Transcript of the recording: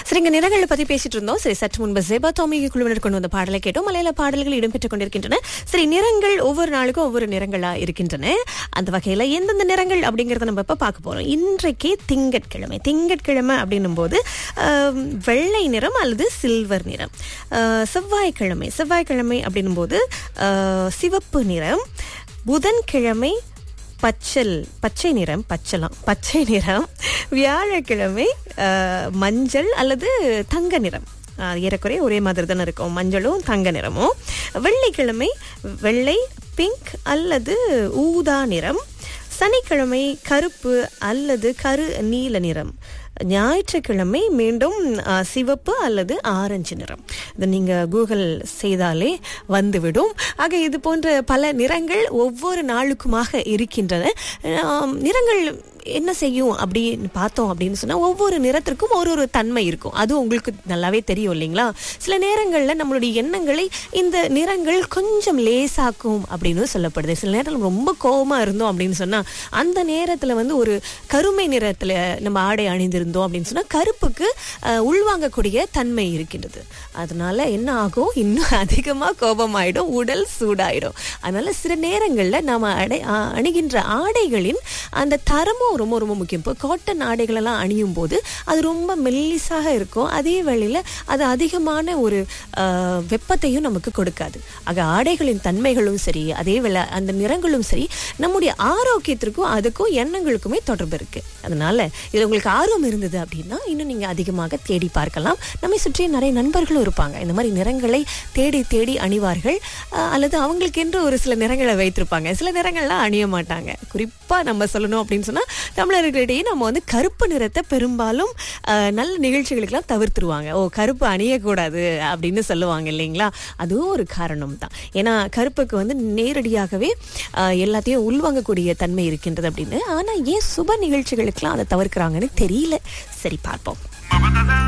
சரிங்க நிறங்களை பத்தி பேசிட்டு இருந்தோம் சரி சற்று முன்பு ஜெபா டாமிகி குழுவினர் கொண்டு வந்த பாடலை கேட்டோம் மலையாள பாடல்கள் இடம்பெற்றுக் கொண்டிருக்கின்றன சரி நிறங்கள் ஒவ்வொரு நாளுக்கும் ஒவ்வொரு நிறங்களா இருக்கின்றன அந்த வகையில எந்தெந்த நிறங்கள் அப்படிங்கறத நம்ம இப்ப பார்க்க போறோம் இன்றைக்கு திங்கட்கிழமை திங்கட்கிழமை அப்படின்னும் போது ஆம், வெள்ளை நிறம் அல்லது சில்வர் நிறம் ஆஹ், செவ்வாய்க்கிழமை செவ்வாய்க்கிழமை அப்படின்னும் போது ஆஹ், சிவப்பு நிறம் புதன்கிழமை பச்சல் பச்சை நிறம் பச்சலாம் பச்சை நிறம் வியாழக்கிழமை அஹ், மஞ்சள் அல்லது தங்க நிறம் அஹ், ஏறக்குறைய ஒரே மாதிரி தானே இருக்கும் மஞ்சளும் தங்க நிறமும் வெள்ளிக்கிழமை வெள்ளை பிங்க் அல்லது ஊதா நிறம் சனிக்கிழமை கருப்பு அல்லது கரு நீல நிறம் ஞாயிற்றுக்கிழமை மீண்டும் ஆ, சிவப்பு அல்லது ஆரஞ்சு நிறம் இது நீங்க கூகுள் செய்தாலே வந்துவிடும் ஆக இது போன்ற பல நிறங்கள் ஒவ்வொரு நாளுக்குமாக இருக்கின்றன ஆம், நிறங்கள் என்ன செய்யும் அப்படின்னு பார்த்தோம் அப்படின்னு சொன்னா ஒவ்வொரு நிறத்திற்கும் ஒரு ஒரு தன்மை இருக்கும் அது உங்களுக்கு நல்லாவே தெரியும் இல்லைங்களா சில நேரங்கள்ல நம்மளுடைய எண்ணங்களை இந்த நிறங்கள் கொஞ்சம் லேசாக்கும் அப்படின்னு சொல்லப்படுது சில நேரத்தில் ரொம்ப கோவமா இருந்தோம் அப்படின்னு சொன்னா அந்த நேரத்துல வந்து ஒரு கருமை நிறத்துல நம்ம ஆடை அணிந்திருந்தோம் அப்படின்னு சொன்னா கருப்புக்கு அஹ், உள்வாங்கக்கூடிய தன்மை இருக்கின்றது அதனால என்ன ஆகும் இன்னும் அதிகமா கோபமாயிடும் உடல் சூடாயிடும் அதனால சில நேரங்கள்ல நாம அடை அ- அணிகின்ற ஆடைகளின் அந்த தரமும் ரொம்ப ரொம்ப முக்கியம் இப்போ காட்டன் ஆடைகள் எல்லாம் அணியும் போது அது ரொம்ப மெல்லிசாக இருக்கும் அதே வேளையில அது அதிகமான ஒரு அஹ், வெப்பத்தையும் நமக்கு கொடுக்காது ஆக ஆடைகளின் தன்மைகளும் சரி அதே வேளை அந்த நிறங்களும் சரி நம்முடைய ஆரோக்கியத்திற்கும் அதுக்கும் எண்ணங்களுக்குமே தொடர்பு இருக்கு அதனால இது உங்களுக்கு ஆர்வம் இருந்தது அப்படின்னா இன்னும் நீங்க அதிகமாக தேடி பார்க்கலாம் நம்மை சுற்றி நிறைய நண்பர்களும் இருப்பாங்க இந்த மாதிரி நிறங்களை தேடி தேடி அணிவார்கள் அஹ், அல்லது அவங்களுக்கென்று ஒரு சில நிறங்களை வைத்திருப்பாங்க சில நிறங்கள்லாம் அணிய மாட்டாங்க குறிப்பா நம்ம சொல்லணும் அப்படின்னு சொன்னா தமிழர்களிடையே நம்ம வந்து கருப்பு நிறத்தை பெரும்பாலும் அஹ், நல்ல நிகழ்ச்சிகளுக்கெல்லாம் தவிர்த்துருவாங்க ஓ கருப்பு அணியக்கூடாது அப்படின்னு சொல்லுவாங்க இல்லைங்களா அதுவும் ஒரு காரணம் தான் ஏன்னா கருப்புக்கு வந்து நேரடியாகவே அஹ், எல்லாத்தையும் உள்வாங்கக்கூடிய தன்மை இருக்கின்றது அப்படின்னு ஆனா ஏன் சுப நிகழ்ச்சிகளுக்கெல்லாம் அதை தவிர்க்கிறாங்கன்னு தெரியல சரி பார்ப்போம்